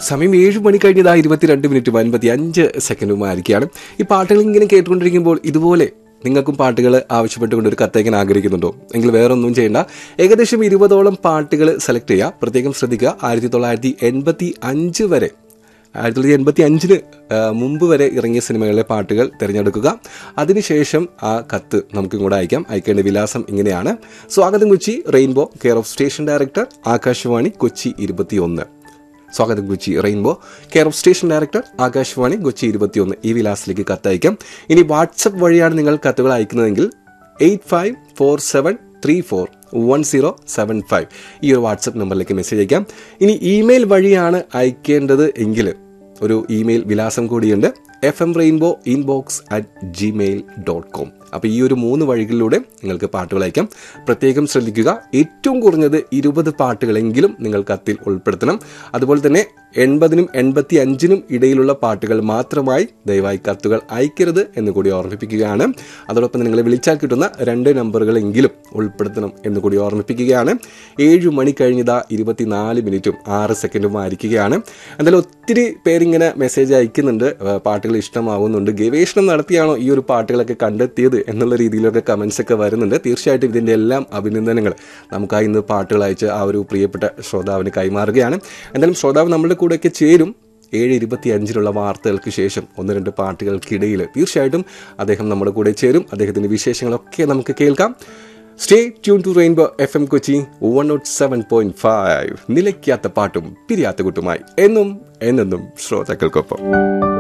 സമയം ഏഴ് മണി കഴിഞ്ഞതാ ഇരുപത്തിരണ്ട് മിനിറ്റും അൻപത്തി അഞ്ച് സെക്കൻഡുമായിരിക്കുകയാണ് ഈ പാട്ടുകൾ ഇങ്ങനെ കേട്ടുകൊണ്ടിരിക്കുമ്പോൾ ഇതുപോലെ നിങ്ങൾക്കും പാട്ടുകൾ ആവശ്യപ്പെട്ടുകൊണ്ട് ഒരു കത്തയക്കാൻ ആഗ്രഹിക്കുന്നുണ്ടോ എങ്കിൽ വേറെ ഒന്നും ചെയ്യേണ്ട ഏകദേശം ഇരുപതോളം പാട്ടുകൾ സെലക്ട് ചെയ്യുക പ്രത്യേകം ശ്രദ്ധിക്കുക ആയിരത്തി തൊള്ളായിരത്തി എൺപത്തി അഞ്ച് വരെ ആയിരത്തി തൊള്ളായിരത്തി എൺപത്തി അഞ്ചിന് മുമ്പ് വരെ ഇറങ്ങിയ സിനിമകളിലെ പാട്ടുകൾ തിരഞ്ഞെടുക്കുക അതിനുശേഷം ആ കത്ത് നമുക്ക് ഇങ്ങോട്ട് അയക്കാം അയക്കേണ്ട വിലാസം ഇങ്ങനെയാണ് സ്വാഗതം Kochi rainbow care of station director Akashvani Kochi ഇരുപത്തിയൊന്ന് സ്വാഗതം Kochi rainbow care of station director Akashvani Kochi ഇരുപത്തിയൊന്ന് ഈ വിലാസത്തിലേക്ക് കത്തയക്കാം ഇനി വാട്സപ്പ് വഴിയാണ് നിങ്ങൾ കത്തുകൾ അയക്കുന്നതെങ്കിൽ eight five four seven three four one zero seven five ഈ ഒരു വാട്സപ്പ് നമ്പറിലേക്ക് മെസ്സേജ് അയക്കാം ഇനി ഇമെയിൽ വഴിയാണ് അയക്കേണ്ടത് എങ്കിൽ ഒരു ഇമെയിൽ വിലാസം കൂടിയുണ്ട് F M rainbow inbox at gmail dot com അപ്പോൾ ഈ ഒരു മൂന്ന് വഴികളിലൂടെ നിങ്ങൾക്ക് പാട്ടുകൾ അയക്കാം പ്രത്യേകം ശ്രദ്ധിക്കുക ഏറ്റവും കുറഞ്ഞത് ഇരുപത് പാട്ടുകളെങ്കിലും നിങ്ങൾ കത്തിൽ ഉൾപ്പെടുത്തണം അതുപോലെ തന്നെ എൺപതിനും എൺപത്തി അഞ്ചിനും ഇടയിലുള്ള പാട്ടുകൾ മാത്രമായി ദയവായി കത്തുകൾ അയക്കരുത് എന്ന് കൂടി ഓർമ്മിപ്പിക്കുകയാണ് അതോടൊപ്പം നിങ്ങൾ വിളിച്ചാൽ കിട്ടുന്ന രണ്ട് നമ്പറുകളെങ്കിലും ഉൾപ്പെടുത്തണം എന്ന് കൂടി ഓർമ്മിപ്പിക്കുകയാണ് ഏഴ് മണി കഴിഞ്ഞതാ ഇരുപത്തിനാല് മിനിറ്റും ആറ് സെക്കൻഡും ആയിരിക്കുകയാണ് എന്തായാലും ഒത്തിരി പേരിങ്ങനെ മെസ്സേജ് അയക്കുന്നുണ്ട് ആ, പാട്ടുകൾ ഇഷ്ടമാവുന്നുണ്ട് ഗവേഷണം നടത്തിയാണോ ഈ ഒരു പാട്ടുകളൊക്കെ കണ്ടെത്തിയത് എന്നുള്ള രീതിയിലൊക്കെ കമൻസ് ഒക്കെ വരുന്നുണ്ട് തീർച്ചയായിട്ടും ഇതിൻ്റെ എല്ലാം അഭിനന്ദനങ്ങൾ നമുക്കായി ഇന്ന് പാട്ടുകൾ അയച്ച് ആ ഒരു പ്രിയപ്പെട്ട ശ്രോതാവിന് കൈമാറുകയാണ് എന്തായാലും ശ്രോതാവ് നമ്മുടെ കൂടെയൊക്കെ ചേരും ഏഴ് ഇരുപത്തി അഞ്ചിലുള്ള വാർത്തകൾക്ക് ശേഷം ഒന്ന് രണ്ട് പാട്ടുകൾക്കിടയിൽ തീർച്ചയായിട്ടും അദ്ദേഹം നമ്മുടെ കൂടെ ചേരും അദ്ദേഹത്തിന്റെ വിശേഷങ്ങളൊക്കെ നമുക്ക് കേൾക്കാം stay tune to rainbow F M Kochi one naught seven point five നിലയ്ക്കാത്ത പാട്ടും പിരിയാത്ത കുട്ടുമായി എന്നും എന്നെന്നും ശ്രോതാക്കൾക്കൊപ്പം